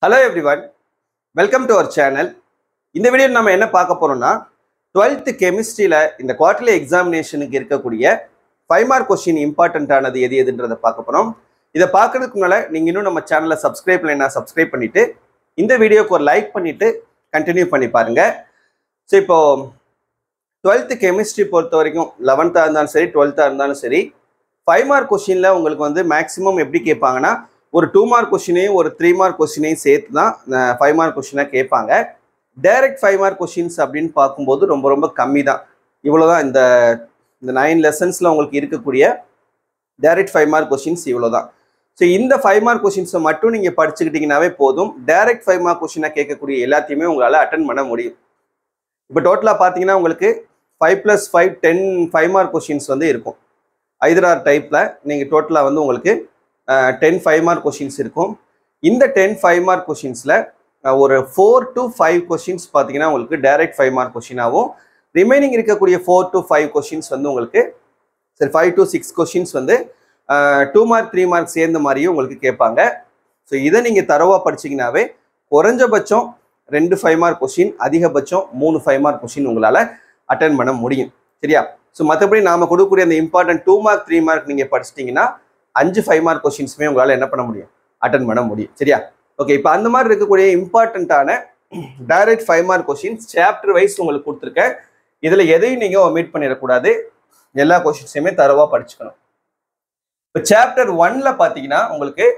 hello everyone welcome to our channel இந்த video நம்ம என்ன பார்க்க போறோம்னா டுவெல்த்து கெமிஸ்ட்ரியில் இந்த குவார்டர்லி எக்ஸாமினேஷனுக்கு இருக்கக்கூடிய ஃபைவ் மார்க் கொஸ்டின் இம்பார்ட்டண்ட்டானது எது எதுன்றதை பார்க்க போகிறோம் இதை பார்க்கறதுக்கு முன்னால் நீங்கள் இன்னும் நம்ம சேனலை சப்ஸ்கிரைப் பண்ணலைன்னா சப்ஸ்கிரைப் பண்ணிவிட்டு இந்த வீடியோக்கு ஒரு லைக் பண்ணிவிட்டு கண்டினியூ பண்ணி பாருங்க ஸோ இப்போ டுவெல்த்து கெமிஸ்ட்ரி பொறுத்த வரைக்கும் லெவன்த்தாக இருந்தாலும் சரி டுவெல்த்தாக இருந்தாலும் சரி ஃபைவ் மார்க் கொஸ்டினில் உங்களுக்கு வந்து மேக்ஸிமம் எப்படி கேட்பாங்கன்னா ஒரு டூ மார்க் கொஸ்டினையும் ஒரு த்ரீ மார்க் கொஸ்டினையும் சேர்த்து தான் ஃபைவ் மார்க் கொஸ்டினாக கேட்பாங்க டைரக்ட் ஃபைவ் மார்க் கொஸ்டின்ஸ் அப்படின்னு பார்க்கும்போது ரொம்ப ரொம்ப கம்மி தான் இவ்வளோ தான் இந்த இந்த நைன் லெசன்ஸில் உங்களுக்கு இருக்கக்கூடிய டைரக்ட் ஃபைவ் மார்க் கொஸ்டின்ஸ் இவ்வளோ தான் ஸோ இந்த ஃபைவ் மார்க் கொஸ்டின்ஸை மட்டும் நீங்கள் படிச்சுக்கிட்டீங்கன்னாவே போதும் டைரக்ட் ஃபைவ் மார்க் கொஸ்டினாக கேட்கக்கூடிய எல்லாத்தையுமே உங்களால் அட்டன் பண்ண முடியும் இப்போ டோட்டலாக பார்த்தீங்கன்னா உங்களுக்கு five plus five ten five mark questions வந்து இருக்கும் ஐதரார் டைப்பில் நீங்கள் டோட்டலாக வந்து உங்களுக்கு டென் ஃபைவ் மார்க் கொஷின்ஸ் இருக்கும் இந்த டென் ஃபைவ் மார்க் கொஷின்ஸில் ஒரு ஃபோர் டு ஃபைவ் கொஷின்ஸ் பார்த்தீங்கன்னா உங்களுக்கு டைரக்ட் ஃபைவ் மார்க் கொஷினாகவும் ரிமைனிங் இருக்கக்கூடிய ஃபோர் டு ஃபைவ் கொஷின்ஸ் வந்து உங்களுக்கு சரி ஃபைவ் டு சிக்ஸ் கொஷின்ஸ் வந்து டூ மார்க் த்ரீ மார்க் சேர்ந்த மாதிரியும் உங்களுக்கு கேட்பாங்க ஸோ இதை நீங்கள் தரவாக படிச்சிங்கனாவே குறைஞ்சபட்சம் ரெண்டு ஃபைவ் மார்க் கொஷின் அதிகபட்சம் மூணு ஃபைவ் மார்க் கொஷின் உங்களால் அட்டன் பண்ண முடியும் சரியா ஸோ மற்றபடி நாம் கொடுக்கக்கூடிய அந்த important two mark three mark நீங்கள் படிச்சிட்டிங்கன்னா அஞ்சு ஃபைவ் மார்க் கொஸ்டின்ஸுமே உங்களால் என்ன பண்ண முடியும் அட்டன் பண்ண முடியும் சரியா ஓகே இப்போ அந்த மாதிரி இருக்கக்கூடிய இம்பார்ட்டண்ட்டான direct five mark questions chapter wise உங்களுக்கு கொடுத்துருக்கேன் இதில் எதையும் நீங்கள் ஒமிட் பண்ணிடக்கூடாது எல்லா கொஸ்டின்ஸையுமே தரவாக படிச்சுக்கணும் இப்போ சாப்டர் ஒன்ல பார்த்தீங்கன்னா உங்களுக்கு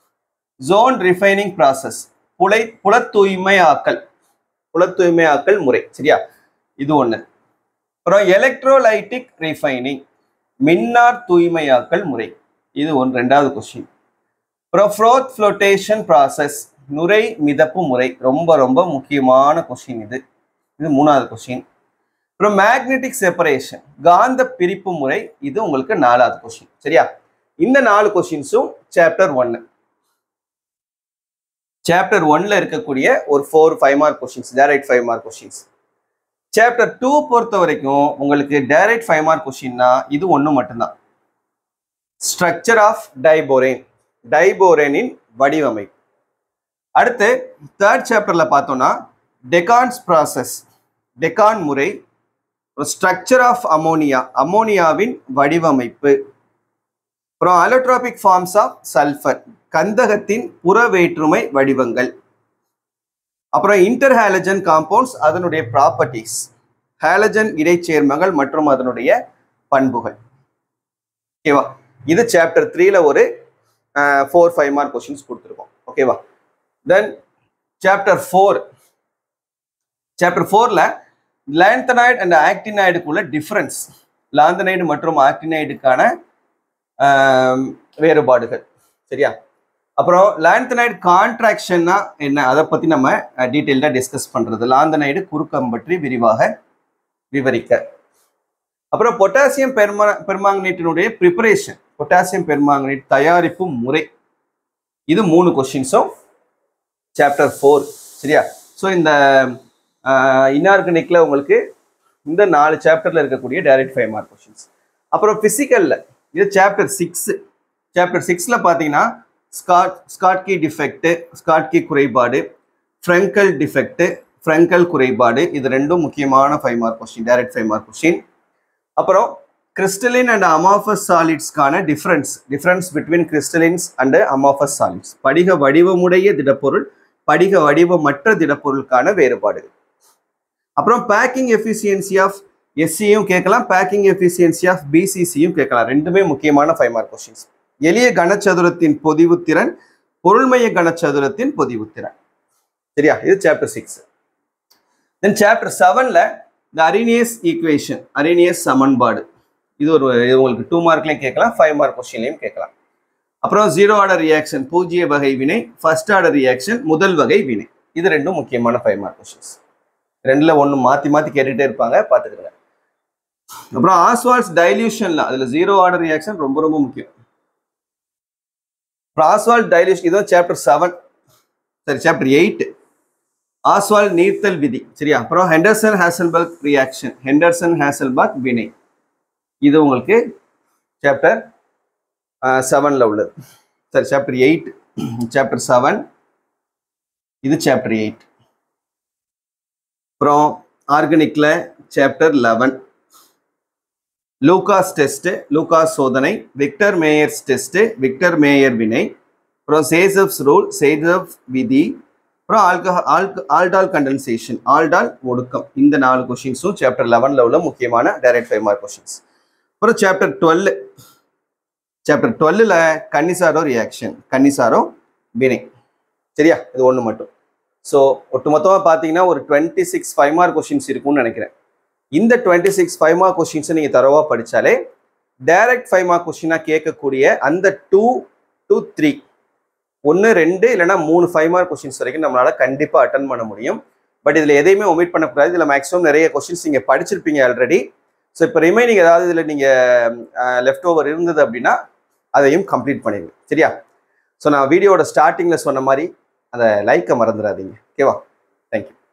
ஜோன் ரிஃபைனிங் ப்ராசஸ் புலை புல தூய்மையாக்கல் புல தூய்மையாக்கல் முறை சரியா இது ஒன்று அப்புறம் எலக்ட்ரோலைட்டிக் ரிஃபைனிங் மின்னார் தூய்மையாக்கல் முறை இது ஒன்று ரெண்டாவது கொஸ்டின் அப்புறம் ஃப்ரோத் ஃப்ளோட்டேஷன் ப்ராசஸ் நுரை மிதப்பு முறை ரொம்ப ரொம்ப முக்கியமான கொஸ்டின் இது இது மூணாவது கொஸ்டின் அப்புறம் மேக்னெட்டிக் செப்பரேஷன் காந்த பிரிப்பு முறை இது உங்களுக்கு நாலாவது கொஸ்டின் சரியா இந்த நாலு கொஸ்டின்ஸும் சாப்டர் ஒன்னு சாப்டர் ஒன்ல இருக்கக்கூடிய ஒரு four five mark questions direct five mark questions chapter two பொறுத்த வரைக்கும் உங்களுக்கு டைரக்ட் ஃபைவ் மார்க் கொஸ்டின்னா இது ஒன்று மட்டும்தான் ஸ்ட்ரக்சர் ஆஃப் டைபோரேன் டைபோரேனின் வடிவமைப்பு அடுத்து தேர்ட் சாப்டர்ல பார்த்தோம்னா டெகான்ஸ் ப்ராசஸ் டெகான் முறை ஸ்ட்ரக்சர் ஆஃப் அமோனியா அமோனியாவின் வடிவமைப்பு அப்புறம் அலோட்ராபிக் ஃபார்ம்ஸ் ஆஃப் சல்ஃபர் கந்தகத்தின் புற வேற்றுமை வடிவங்கள் அப்புறம் இன்டர் ஹாலஜன் காம்பவுண்ட்ஸ் அதனுடைய ப்ராப்பர்ட்டிஸ் ஹாலஜன் இடைச்சேர்மங்கள் மற்றும் அதனுடைய பண்புகள் ஓகேவா இது சாப்டர் த்ரீல ஒரு ஃபோர் ஃபைவ் மார்க் கொஸ்டின்ஸ் கொடுத்துருக்கோம் ஓகேவா தென் சாப்டர் ஃபோர் சாப்டர் ஃபோர்ல லேந்தனைடு அண்ட் ஆக்டினைடுக்குள்ள டிஃப்ரென்ஸ் லாந்தனைடு மற்றும் ஆக்டினைடுக்கான வேறுபாடுகள் சரியா அப்புறம் லாந்தனைடு கான்ட்ராக்ஷன்னா என்ன அதை பற்றி நம்ம டீட்டெயில்டாக டிஸ்கஸ் பண்ணுறது லாந்தனைடு குறுக்கம் பற்றி விரிவாக விவரிக்க அப்புறம் பொட்டாசியம் பெர்மா பெர்மாங்கனேட்டினுடைய ப்ரிப்பரேஷன் பொட்டாசியம் பெர்மாங்கனேட் தயாரிப்பு முறை இது மூணு கொஸ்டின்ஸும் சாப்டர் ஃபோர் சரியா ஸோ இந்த இன்ஆர்கனிக்ல உங்களுக்கு இந்த நாலு சாப்டர்ல இருக்கக்கூடிய டைரக்ட் ஃபைவ் மார்க் கொஸ்டின்ஸ் அப்புறம் பிசிக்கல்ல இது சாப்டர் சிக்ஸ் சாப்டர் சிக்ஸ்ல பார்த்தீங்கன்னா ஸ்காட் ஸ்காட்கி டிஃபெக்ட் ஸ்காட்கி குறைபாடு ஃப்ரெங்கல் டிஃபெக்ட் ஃப்ரெங்கல் குறைபாடு இது ரெண்டும் முக்கியமான five mark question direct five mark question அப்புறம் கிறிஸ்டலின் அண்ட் அமாஃபஸ் சாலிட்ஸ்க்கான difference difference between crystallines and amorphous solids படிக வடிவமுடைய திடப்பொருள் படிக வடிவமற்ற திடப்பொருளுக்கான வேறுபாடுகள் அப்புறம் பேக்கிங் எஃபிசியன்சி ஆஃப் எஸ்சியும் கேட்கலாம் பேக்கிங் எஃபிசியன்சி ஆஃப் பிசிசியும் கேட்கலாம் ரெண்டுமே முக்கியமான ஃபைவ் மார்க் கொஸ்டின்ஸ் எளிய கனச்சதுரத்தின் பொதிவுத்திறன் பொருள்மைய கனச்சதுரத்தின் பொதிவுத்திறன் சரியா இது சாப்டர் சிக்ஸ் தென் சாப்டர் செவன்ல இந்த அரினியஸ் ஈக்குவேஷன் அரினியஸ் சமன்பாடு இது ஒரு இது உங்களுக்கு டூ மார்க்லையும் கேட்கலாம் ஃபைவ் மார்க் கொஸ்டின்லையும் கேட்கலாம் அப்புறம் ஜீரோ ஆர்டர் ரியாக்ஷன் பூஜ்ஜிய வகை வினை ஃபர்ஸ்ட் ஆர்டர் ரியாக்ஷன் முதல் வகை வினை இது ரெண்டும் முக்கியமான ஃபைவ் மார்க் கொஸ்டின்ஸ் ரெண்டுல ஒன்று மாற்றி மாற்றி கேட்டுகிட்டே இருப்பாங்க பார்த்துக்கிறேன் அப்புறம் ஆஸ்வால்ஸ் டைல்யூஷன்ல அதில் ஜீரோ ஆர்டர் ரியாக்ஷன் ரொம்ப ரொம்ப முக்கியம் அப்புறம் ஆஸ்வால் டைல்யூஷன் இதுவும் சாப்டர் செவன் சரி சாப்டர் எயிட் ஆஸ்வால் நீர்த்தல் விதி சரியா அப்புறம் Henderson Hasselbalch reaction Henderson Hasselbalch வினை இது உங்களுக்கு சாப்டர் செவனில் உள்ளது சரி சாப்டர் எயிட் சாப்டர் செவன் இது சாப்டர் எயிட் அப்புறம் ஆர்கானிக்ல chapter eleven Lucas test Lucas சோதனை Victor Meyers test Victor Meyer வினை அப்புறம் சேசப்ஸ் ரூல் சேசப் விதி அப்புறம் ஆல்கஹா ஆல்க ஆல்டால் கண்டென்சேஷன் ஆல்டால் ஒடுக்கம் இந்த நாலு கொஷின்ஸும் சாப்டர் லெவனில் உள்ள முக்கியமான டைரக்ட் ஃபைவ் மார்க் கொஷின்ஸ் அப்புறம் சாப்டர் டுவெல் சாப்டர் டுவெல்லில் கன்னிசாரோ ரியாக்ஷன் கன்னிசாரோ வினை சரியா இது ஒன்று மட்டும் ஸோ ஒட்டுமொத்தமாக பார்த்தீங்கன்னா ஒரு twenty six five mark questions இருக்கும்னு நினைக்கிறேன் இந்த டுவெண்ட்டி சிக்ஸ் ஃபைவ் மார்க் கொஷின்ஸை நீங்கள் தரவாக படித்தாலே டைரக்ட் ஃபைவ் மார்க் கொஷினாக கேட்கக்கூடிய அந்த டூ டு த்ரீ ஒன்று ரெண்டு இல்லைனா மூணு ஃபைவ் மார்க் கொஷின்ஸ் வரைக்கும் நம்மளால கண்டிப்பாக அட்டன் பண்ண முடியும் பட் இதில் எதையுமே ஒமிட் பண்ணக்கூடாது இதில் மேக்ஸிமம் நிறைய கொஷின்ஸ் நீங்கள் படிச்சிருப்பீங்க ஆல்ரெடி ஸோ இப்போ ரிமைனிங் ஏதாவது இதில் நீங்கள் லெஃப்ட் ஓவர் இருந்தது அப்படின்னா அதையும் கம்ப்ளீட் பண்ணிடுங்க சரியா ஸோ நான் வீடியோட ஸ்டார்டிங்கில் சொன்ன மாதிரி அந்த லைக்கை மறந்துடாதீங்க ஓகேவா தேங்க்யூ